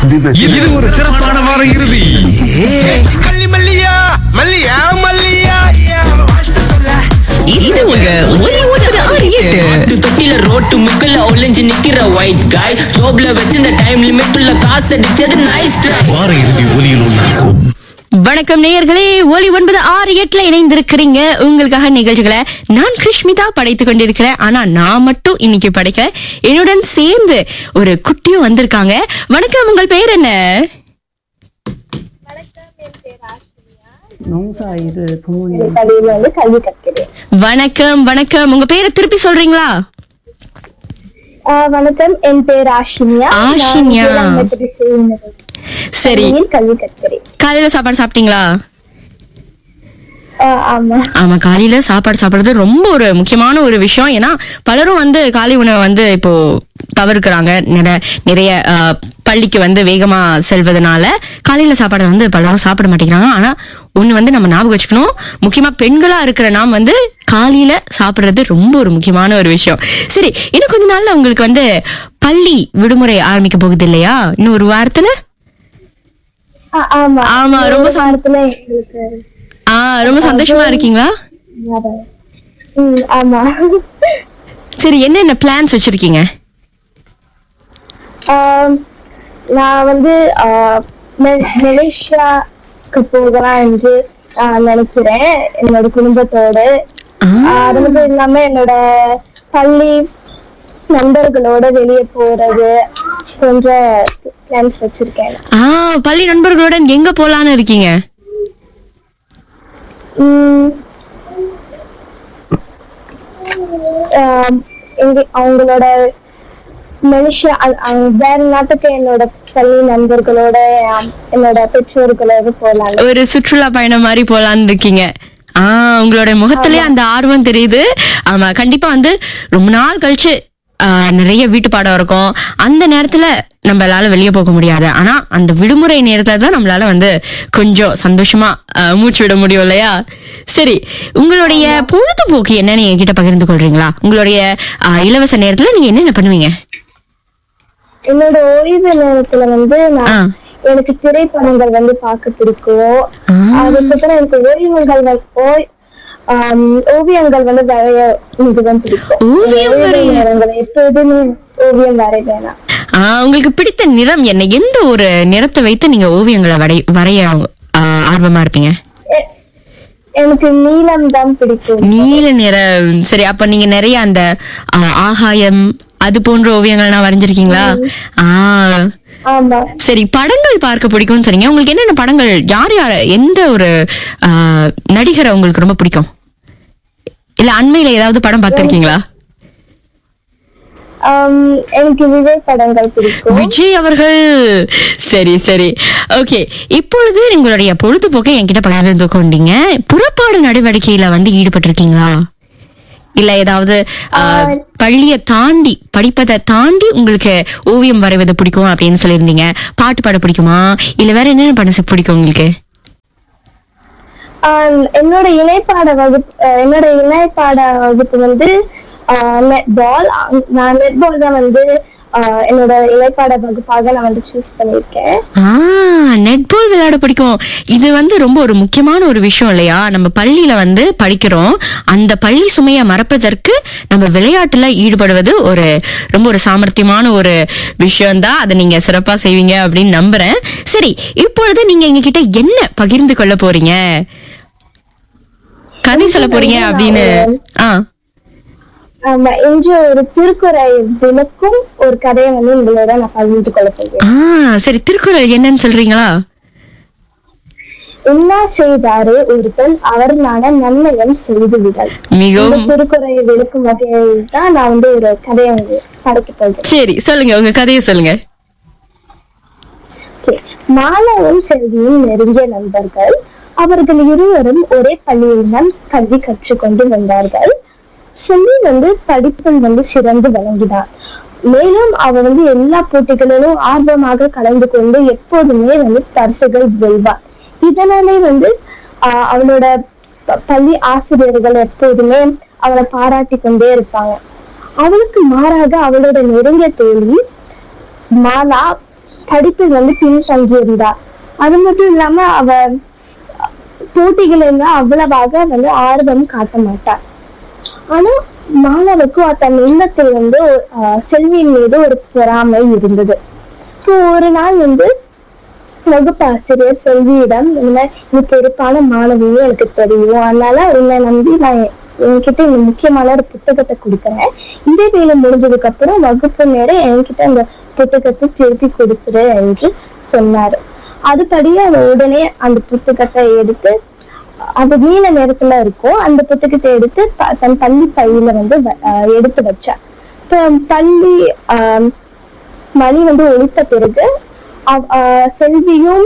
இது ஒரு சிறப்பான வார இறுதி மல்லி மல்லியா மல்லியா மல்லியா இது உங்க ஒலி ஒன்பது ஆறு எட்டு பத்து தொட்டில ரோட்டு முக்கல்ல ஒளிஞ்சு நிக்கிற ஒயிட் காய் ஜோப்ல வச்சிருந்த டைம் லிமிட் உள்ள காசு அடிச்சது நைஸ் ட்ரை வார இறுதி ஒலியில் உல்லாசம் வணக்கம் நேயர்களே ஒலி ஒன்பது ஆறு எட்டுல இணைந்திருக்கிறீங்க உங்களுக்காக நிகழ்ச்சிகளை நான் கிருஷ்மிதா படைத்துக் கொண்டிருக்கிறேன் ஆனா நான் மட்டும் இன்னைக்கு படைக்க என்னுடன் சேர்ந்து ஒரு குட்டியும் வந்திருக்காங்க வணக்கம் உங்கள் பெயர் என்ன நோசா இது புமோனி பள்ளியில வந்து கல்வி கற்கிறேன் வணக்கம் வணக்கம் உங்க பேரை திருப்பி சொல்றீங்களா ஆஹ் வணக்கம் என் பேர் ஆஷினியா நான் ஆஷினியா. ஜெயலலிதா மெத்தடிஸ்ட் யூனிவர்சிட்டி சரி பள்ளியில் கல்வி கற்கிறேன் காலையில சாப்பாடு சாப்பிட்டீங்களா ஆஹ் ஆமா ஆமா காலையில சாப்பாடு சாப்பிடுறது ரொம்ப ஒரு முக்கியமான ஒரு விஷயம் ஏன்னா பலரும் வந்து காலை உணவை வந்து இப்போ தவிர்க்கிறாங்க நிறைய நிறைய ஆஹ், பள்ளிக்கு வந்து வேகமா செல்வதனால காலையில சாப்பாடை வந்து பலரும் சாப்பிட மாட்டேங்கிறாங்க ஆனா ஒண்ணு வந்து நம்ம ஞாபகம் வச்சுக்கணும் முக்கியமா பெண்களா இருக்கிற நாம் வந்து காலையில சாப்பிடுறது ரொம்ப ஒரு முக்கியமான ஒரு விஷயம் சரி இன்னும் கொஞ்ச நாள்ல உங்களுக்கு வந்து பள்ளி விடுமுறை ஆரம்பிக்க போகுது இல்லையா இன்னும் ஒரு வாரத்துல ஆஹ் ஆமா ஆமா, ரொம்ப ஒரு சந்தோஷம். வாரத்துல எங்களுக்கு ஆ ரொம்ப சந்தோஷமா இருக்கீங்களா வர- ம், ஆமா சரி என்னென்ன பிளான்ஸ் வச்சிருக்கீங்க ஆஹ் நான் வந்து ஆஹ் மெ- மலேசியாக்கு போகலாம் என்று ஆஹ் நினைக்கிறேன் என்னோட குடும்பத்தோடு ஆஹ் அது மட்டும் இல்லாம என்னோட பள்ளி நண்பர்களோட வெளியே போறது போன்ற பிளான்ஸ் வச்சிருக்கேன் ஆ பள்ளி நண்பர்களுடன் எங்க போலான்னு இருக்கீங்க உம் ஆஹ் எங்க- அவங்களோட மனுஷா வேற நாட்டுக்கு என்னோட பள்ளி நண்பர்களோட ஆஹ் என்னோட பெற்றோர்களோட போலாம் ஒரு சுற்றுலா பயணம் மாதிரி போலான்னு இருக்கீங்க ஆ உங்களோட முகத்திலே அந்த ஆர்வம் தெரியுது ஆமா கண்டிப்பா வந்து ரொம்ப நாள் கழிச்சு ஆ, நிறைய வீட்டு பாடம் இருக்கும் அந்த நேரத்துல நம்மளால வெளியே போக முடியாது ஆனா அந்த விடுமுறை நேரத்துல தான் நம்மளால வந்து கொஞ்சம் சந்தோஷமா ஆ, மூச்சு விட முடியும் இல்லையா சரி உங்களுடைய பொழுதுபோக்கு என்னன்னு என்கிட்ட பகிர்ந்து கொள்றீங்களா உங்களுடைய ஆ, இலவச நேரத்துல நீங்க என்னென்ன பண்ணுவீங்க என்னோட ஓய்வு நேரத்துல வந்து ஆ. நான் எனக்கு திரைப்படங்கள் வந்து பார்க்க பிடிக்கும் ஆ. அதுக்கப்புறம் எனக்கு ஓவியங்கள் வந்து- ஓய் ஆம், ஓவியங்கள் வந்து வரைய மிகவும் பிடிக்கும் ஓவியம் ஓய்வு வரைய? நேரங்கள் எப்போதுமே ஓவியம் வரைவேனா ஆ, உங்களுக்கு பிடித்த நிறம் என்ன எந்த ஒரு நிறத்தை வைத்து நீங்க ஓவியங்களை வரை வரைய ஆ, ஆர்வமா இருப்பீங்க எனக்கு நீலம் தான் பிடிக்கும் நீல நிறம் சரி அப்ப நீங்க நிறைய அந்த ஆ, ஆகாயம் அது போன்ற ஓவியங்கள்லாம் வரைஞ்சிருக்கீங்களா ஆ ஆமா சரி படங்கள் பார்க்க பிடிக்கும்னு சொன்னீங்க உங்களுக்கு என்னென்ன படங்கள் யார் யார் எந்த ஒரு ஆ, நடிகரை உங்களுக்கு ரொம்ப பிடிக்கும் இல்ல அண்மையில ஏதாவது படம் பார்த்திருக்கீங்களா ஆம், எனக்கு விஜய் படங்கள் பிடிக்கும் விஜய் அவர்கள் சரி சரி ஓகே இப்பொழுது உங்களுடைய பொழுதுபோக்கை என்கிட்ட பகிர்ந்து கொண்டீங்க புறப்பாடு நடவடிக்கையில வந்து ஈடுபட்டிருக்கீங்களா இல்ல ஏதாவது ஆஹ், பள்ளியை தாண்டி படிப்பதை தாண்டி உங்களுக்கு ஓவியம் வரைவது பிடிக்கும் அப்படின்னு சொல்லியிருந்தீங்க பாட்டு பாட பிடிக்குமா இல்ல வேற என்னென்ன பண்ண பிடிக்கும் உங்களுக்கு ஆம், என்னோட இணைப்பாட வகுப்பு அஹ், என்னோட இணைப்பாட வகுப்பு வந்து நெட் பால் நான் நெட் பால் தான் வந்து ஆஹ், என்னோட இணைப்பாட வகுப்பாக நான் வந்து சூஸ் பண்ணியிருக்கேன் ஆ நெட்பால் விளையாட பிடிக்கும் இது வந்து ரொம்ப ஒரு முக்கியமான ஒரு விஷயம் இல்லையா நம்ம பள்ளியில வந்து படிக்கிறோம் அந்த பள்ளி சுமையை மறப்பதற்கு நம்ம விளையாட்டுல ஈடுபடுவது ஒரு ரொம்ப ஒரு சாமர்த்தியமான ஒரு விஷயம்தான் அதை நீங்க சிறப்பா செய்வீங்க அப்படின்னு நம்புறேன் சரி இப்பொழுது நீங்க எங்க கிட்ட என்ன பகிர்ந்து கொள்ள போறீங்க கதை சொல்ல போறீங்க அப்படின்னு ஆ ஆமா இன்று ஒரு திருக்குறை விளக்கும் ஒரு கதையை வந்து உங்களோட நான் பகிர்ந்து கொள்ள போகிறேன் ஆ சரி திருக்குறள் என்னன்னு சொல்றீங்களா என்ன செய்தாரு ஒருத்தன் அவர் நான நன்மைகள் செய்து விடல் இந்த மிகவும் திருக்குறையை விளக்கும் வகையில் தான் நான் வந்து ஒரு கதையை வந்து படைக்க போகிறேன் சரி சொல்லுங்க உங்க கதையை சொல்லுங்க Okay. மாலாவும் செல்வியும் நெருங்கிய நண்பர்கள் அவர்கள் இருவரும் ஒரே பள்ளியில் தான் கல்வி கற்றுக்கொண்டு வந்தார்கள் செல்வி வந்து படிப்பில் வந்து சிறந்து விளங்கினார் மேலும் அவ வந்து எல்லா போட்டிகளிலும் ஆர்வமாக கலந்து கொண்டு எப்போதுமே வந்து பரிசுகள் வெல்வார் இதனாலே வந்து ஆஹ் அவளோட ப- பள்ளி ஆசிரியர்கள் எப்போதுமே அவளை பாராட்டி கொண்டே இருப்பாங்க அவளுக்கு மாறாக அவளோட நெருங்கிய தோழி மாலா படிப்பில் வந்து பின்தங்கி இருந்தா அது மட்டும் இல்லாம அவ போட்டிகள் எல்லாம் அவ்வளவாக வந்து ஆர்வம் காட்ட மாட்டார் ஆனா மாணவருக்கு தன் இல்லத்தில் வந்து ஆஹ், செல்வியின் மீது ஒரு பொறாமை இருந்தது ஸோ ஒரு நாள் வந்து வகுப்பு ஆசிரியர் செல்வியிடம் இந்த மாதிரி நீ பொறுப்பான மாணவியும் எனக்கு தெரியும் அதனால உன்னை நம்பி நான் என்கிட்ட இந்த முக்கியமான ஒரு புத்தகத்தை கொடுக்குறேன் இதே வேலை முடிஞ்சதுக்கு அப்புறம் வகுப்பு நேரம் என்கிட்ட அந்த புத்தகத்தை திருப்பி கொடுத்துரு என்று சொன்னாரு அதுபடியே அவ உடனே அந்த புத்தகத்தை எடுத்து அது நீல நேரத்துல இருக்கும் அந்த புத்தகத்தை எடுத்து ப- தன் பள்ளி பையில வந்து வ- ஆஹ் எடுத்து வச்சா இப்போ பள்ளி ஆஹ் மணி வந்து ஒழித்த பிறகு அவ- ஆஹ் செல்வியும்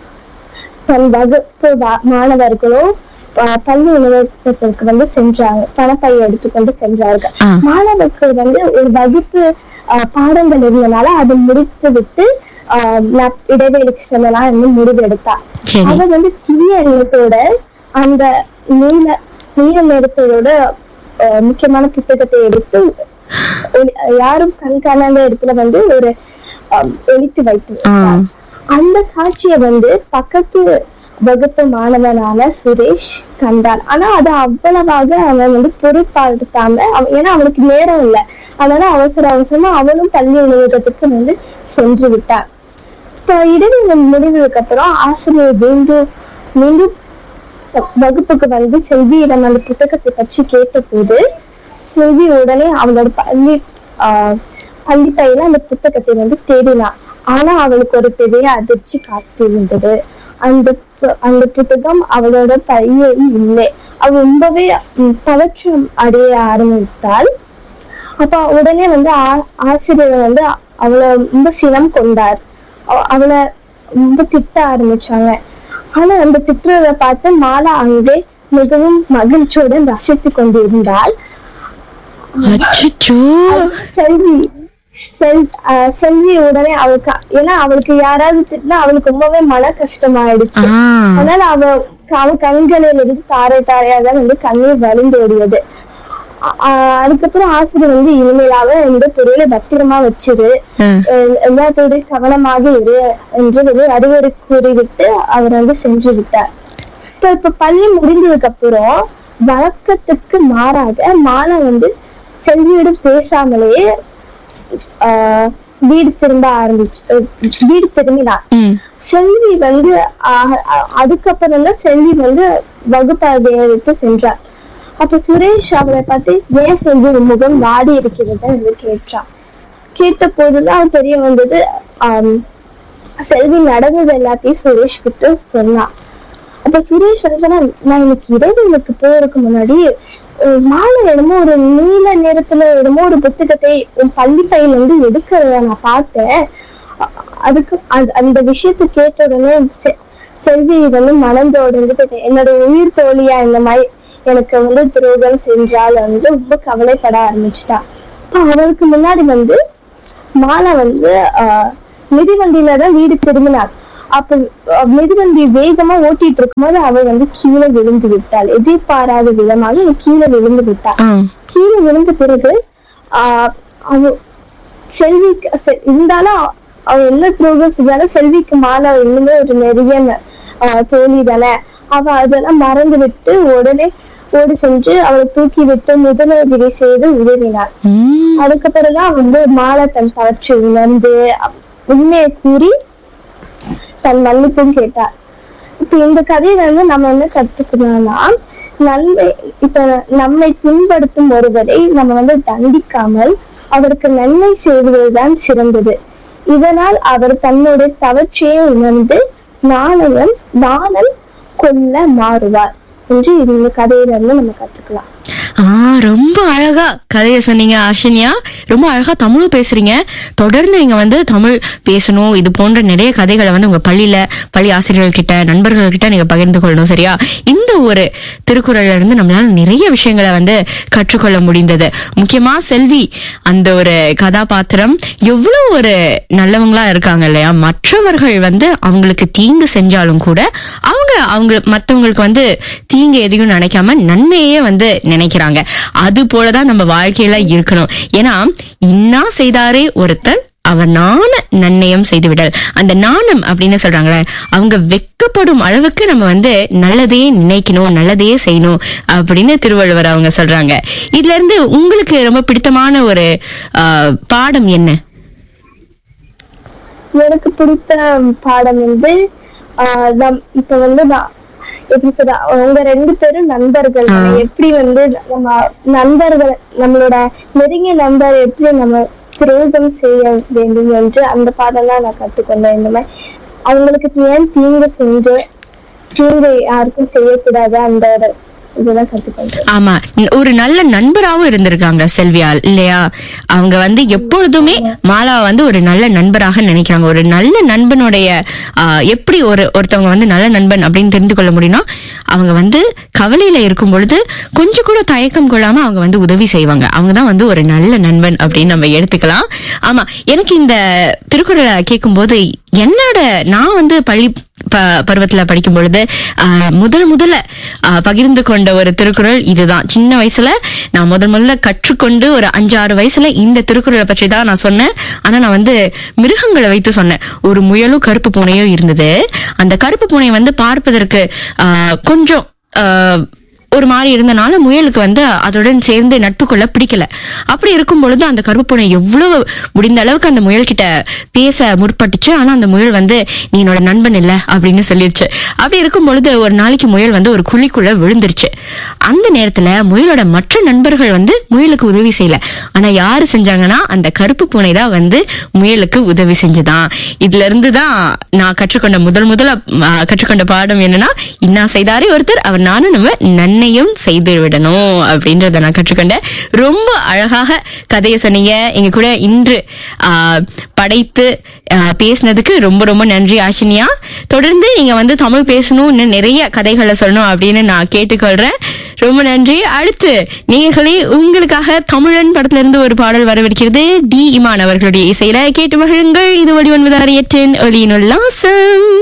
தன் வகுப்பு வா- மாணவர்களும் ஆஹ் பள்ளி உணவகத்திற்கு வந்து சென்றாங்க பணப்பை எடுத்துக்கொண்டு சென்றார்கள் ஆ. மாணவர்கள் வந்து ஒரு வகுப்பு ஆஹ் பாடங்கள் இருந்தனால அதை முடித்து விட்டு ஆஹ் நப்- இடைவேளைக்கு செல்லலாம் என்று முடிவெடுத்தா சரி. அவ வந்து தீய எண்ணத்தோட அந்த நீல நீல நிறத்தோட ஆஹ் முக்கியமான புத்தகத்தை எடுத்து ஒளி- யாரும் கண்காணாத இடத்துல வந்து ஒரு ஆஹ், ஒளித்து வைத்து ஆ. வைத்தார். அந்த காட்சியை வந்து பக்கத்து வகுப்பு மாணவனான சுரேஷ் கண்டான் ஆனா அது அவ்வளவாக அவன் வந்து பொருட்பாடுத்தாம அவ- ஏன்னா அவனுக்கு நேரம் இல்லை அதனால அவசர அவசரமா அவனும் பள்ளி உணவகத்துக்கு வந்து சென்று விட்டான் இப்போ இடைவெளி முடிந்ததுக்கு அப்புறம் ஆசிரியர் மீண்டும் மீண்டும் வகுப்புக்கு வந்து செல்வியிடம் அந்த புத்தகத்தை பற்றி கேட்டபோது செல்வி உடனே அவளோட பள்ளி ஆஹ், பள்ளி பையில அந்த புத்தகத்தை வந்து தேடினான் ஆனா அவளுக்கு ஒரு பெரிய அதிர்ச்சி காத்திருந்தது அந்த பு- அந்த புத்தகம் அவளோட பையில் இல்லை அவ ரொம்பவே ம், பதற்றம் அடைய ஆரம்பித்தாள் அப்ப உடனே வந்து ஆ- ஆசிரியர் வந்து அவளை ரொம்ப சினம் கொண்டார் அவ- அவளை ரொம்ப திட்ட ஆரம்பிச்சாங்க ஆனா அந்த திட்டுறத பார்த்து மாலா அங்கே மிகவும் மகிழ்ச்சியுடன் ரசித்து கொண்டிருந்தாள் அச்சச்சோ செல்வி செல் ஆஹ் செல்வி உடனே அவளுக்கு ஏன்னா அவளுக்கு யாராவது திட்டினா அவளுக்கு ரொம்பவே மன கஷ்டமாயிடுச்சு ஆ. அதனால அவ அவ கண்களில் இருந்து தாரை தாரையாக வந்து கண்ணீர் வழிந்தோடியது ஆ- ஆஹ் அதுக்கப்புறம் ஆசிரியர் வந்து இனிமேலாக இந்த பொருளை பத்திரமா வச்சிரு ம். அஹ் எல்லாத்தோடய கவனமாக இரு என்று வந்து அறிவுரை கூறிவிட்டு அவர் வந்து சென்று விட்டார் இப்ப இப்ப பள்ளி முடிந்ததுக்கு அப்புறம் வழக்கத்துக்கு மாறாக மாலா வந்து செல்வியிடம் பேசாமலேயே ஆஹ் வீடு திரும்ப ஆரம்பிச்சு அஹ் வீடு திரும்பினார் ம். செல்வி வந்து ஆஹ் அஹ் அதுக்கப்புறம் தான் செல்வி வந்து வகுப்பாதையருக்கு சென்றார் அப்ப சுரேஷ் அவளை பார்த்து ஏன் செல்வி உன் முகம் வாடி இருக்கிறது என்று கேட்டான் கேட்ட போதுதான் தெரிய வந்தது ஆஹ் செல்வி நடந்தது எல்லாத்தையும் சுரேஷ் கிட்ட சொன்னான் அப்ப சுரேஷ் வந்து சொன்னா, நான் இன்னைக்கு இடைவெளிக்கு போறதுக்கு முன்னாடி அஹ், மாலை என்னமோ ஒரு நீல நிறத்துல என்னமோ ஒரு புத்தகத்தை உன் பள்ளி பையில இருந்து எடுக்கிறத நான் பார்த்தேன் அ- அதுக்கு அந்த- அந்த விஷயத்தை கேட்ட உடனே செ- செல்வி வந்து மனந்து உடஞ்சிட்டு என்னோட உயிர் தோழியா இந்த மாதிரி எனக்கு வந்து துரோகம் செஞ்சால் வந்து ரொம்ப கவலைப்பட ஆரம்பிச்சிட்டா அப்ப அவளுக்கு முன்னாடி வந்து மாலா வந்து ஆஹ், மிதிவண்டியில தான் வீடு திரும்பினாள் அப்ப அஹ், மிதிவண்டி வேகமா ஓட்டிட்டு இருக்கும்போது அவள் வந்து கீழே விழுந்து விட்டாள் எதிர்பாராத விதமாக அவள் கீழே விழுந்து விட்டாள் ஆ. கீழே விழுந்த பிறகு ஆஹ் அவ செல்விக்கு செ- இருந்தாலும் அவ- அவ என்ன துரோகம் செஞ்சாலும் செல்விக்கு மாலை இன்னுமே ஒரு நெருங்கிய ஆஹ் தோழி தானே அவ அதெல்லாம் மறந்து விட்டு உடனே ஓடி சென்று அவளை தூக்கி விட்டு முதலுதவி செய்து உதவினார் ம். அதுக்கு பிறகுதான் வந்து மாலை தன் தவற்றை உணர்ந்து அப்- உண்மையை கூறி தன் மன்னிப்பும் கேட்டார் இப்ப இந்த கதையில இருந்து நம்ம என்ன கத்துக்கணும்னா நன்மை இப்ப நம்மை பின்படுத்தும் ஒருவரை நம்ம வந்து தண்டிக்காமல் அவருக்கு நன்மை செய்வதுதான் சிறந்தது இதனால் அவர் தன்னுடைய தவற்றையை உணர்ந்து நாணயம் நாணல் கொள்ள மாறுவார் என்று இந்த கதையில இருந்து நம்ம கத்துக்கலாம் ஆ ரொம்ப அழகா கதைய சொன்னீங்க ஆஷினியா ரொம்ப அழகா தமிழும் பேசுறீங்க தொடர்ந்து நீங்க வந்து தமிழ் பேசணும் இது போன்ற நிறைய கதைகளை வந்து உங்க பள்ளியில பள்ளி ஆசிரியர்கள் கிட்ட நண்பர்கள் கிட்ட நீங்க பகிர்ந்து கொள்ளணும் சரியா இந்த ஒரு திருக்குறள்ல இருந்து நம்மளால நிறைய விஷயங்களை வந்து கற்றுக்கொள்ள முடிந்தது முக்கியமா செல்வி அந்த ஒரு கதாபாத்திரம் எவ்வளவு ஒரு நல்லவங்களா இருக்காங்க இல்லையா மற்றவர்கள் வந்து அவங்களுக்கு தீங்கு செஞ்சாலும் கூட அவங்க அவங்க மத்தவங்களுக்கு வந்து தீங்கு எதையும் நினைக்காம நன்மையே வந்து நினைக்கிறாங்க அது போலதான் நம்ம வாழ்க்கையில இருக்கணும் ஏன்னா இன்னா செய்தாரே ஒருத்தர் அவனான நன்னயம் செய்துவிடல் அந்த நாணம் அப்படின்னு சொல்றாங்களே அவங்க வெக்கப்படும் அளவுக்கு நம்ம வந்து நல்லதே நினைக்கணும் நல்லதே செய்யணும் அப்படின்னு திருவள்ளுவர் அவங்க சொல்றாங்க இதுல இருந்து உங்களுக்கு ரொம்ப பிடித்தமான ஒரு ஆஹ், பாடம் என்ன எனக்கு பிடித்த பாடம் வந்து ஆஹ் நம் இப்ப வந்து நான் எப்படி சொல்ற உங்க ரெண்டு பேரும் நண்பர்கள் தானே. எப்படி வந்து நம்ம நண்பர்கள் நம்மளோட நெருங்கிய நண்பர் எப்படி நம்ம துரோகம் செய்ய வேண்டும் என்று அந்த பாடம் தான் நான் கத்துக்கொண்டேன் இந்த மாதிரி அவங்களுக்கு ஏன் தீங்கு செஞ்சு தீங்கு யாருக்கும் செய்யக்கூடாது அந்த ஒரு இதெல்லாம் கத்துக்கொண்டேன் ஆமா ந- ஒரு நல்ல நண்பராவும் இருந்திருக்காங்க செல்வியா இல்லையா அவங்க வந்து எப்பொழுதுமே மாலாவை வந்து ஒரு நல்ல நண்பராக நினைக்கிறாங்க ஒரு நல்ல நண்பனுடைய ஆ, எப்படி ஒரு ஒருத்தவங்க வந்து நல்ல நண்பன் அப்படின்னு தெரிந்து கொள்ள முடியும்னா அவங்க வந்து கவலையில இருக்கும் பொழுது கொஞ்சம் கூட தயக்கம் கொள்ளாம அவங்க வந்து உதவி செய்வாங்க அவங்க தான் வந்து ஒரு நல்ல நண்பன் அப்படின்னு நம்ம எடுத்துக்கலாம் ஆமா எனக்கு இந்த திருக்குறளை கேட்கும்போது என்னோட நான் வந்து பள்ளி ப- பருவத்துல படிக்கும் பொழுது ஆஹ், முதல் முதல்ல ஆஹ், பகிர்ந்து கொண்ட ஒரு திருக்குறள் இதுதான் சின்ன வயசுல நான் முதல் முதல்ல கற்றுக்கொண்டு ஒரு அஞ்சு ஆறு வயசுல இந்த திருக்குறளை பற்றி தான் நான் சொன்னேன் ஆனா நான் வந்து மிருகங்களை வைத்து சொன்னேன் ஒரு முயலும் கருப்பு பூனையும் இருந்தது அந்த கருப்பு பூனை வந்து பார்ப்பதற்கு ஆஹ், கொஞ்சம் ஆஹ், ஒரு மாதிரி இருந்தனால முயலுக்கு வந்து அதுடன் சேர்ந்து நட்பு கொள்ள பிடிக்கல அப்படி இருக்கும் பொழுது அந்த கருப்பு பூனை எவ்வளவு முடிந்த அளவுக்கு அந்த முயல் கிட்ட பேச முற்பட்டுச்சு ஆனா அந்த முயல் வந்து நீ என்னோட நண்பன் இல்ல அப்படின்னு சொல்லிருச்சு அப்படி இருக்கும் பொழுது ஒரு நாளைக்கு முயல் வந்து ஒரு குழிக்குள்ள விழுந்துருச்சு அந்த நேரத்துல முயலோட மற்ற நண்பர்கள் வந்து முயலுக்கு உதவி செய்யல ஆனா யாரு செஞ்சாங்கன்னா அந்த கருப்பு பூனை தான் வந்து முயலுக்கு உதவி செஞ்சுதான் இதுல இருந்து தான் நான் கற்றுக்கொண்ட முதல் முதல்ல ஆ, கற்றுக்கொண்ட பாடம் என்னன்னா இன்னா செய்தாரே ஒருத்தர் அவர் நானும் நம்ம நன்மையும் செய்து விடணும் அப்படின்றத நான் கற்றுக்கொண்டேன் ரொம்ப அழகாக கதையை சொன்னீங்க எங்க கூட இன்று ஆ, படைத்து ஆ, பேசினதுக்கு ரொம்ப ரொம்ப நன்றி ஆஷினியா தொடர்ந்து நீங்க வந்து தமிழ் பேசணும் இன்னும் நிறைய கதைகளை சொல்லணும் அப்படின்னு நான் கேட்டுக்கொள்றேன் ரொம்ப நன்றி அடுத்து நேயர்களே உங்களுக்காக தமிழன் படத்துல இருந்து ஒரு பாடல் வரவிருக்கிறது டி இமான் அவர்களுடைய இசையில கேட்டு மகிழுங்கள் இது ஒளி ஒன்பது ஆறு எட்டின் ஒலியின் உல்லாசம்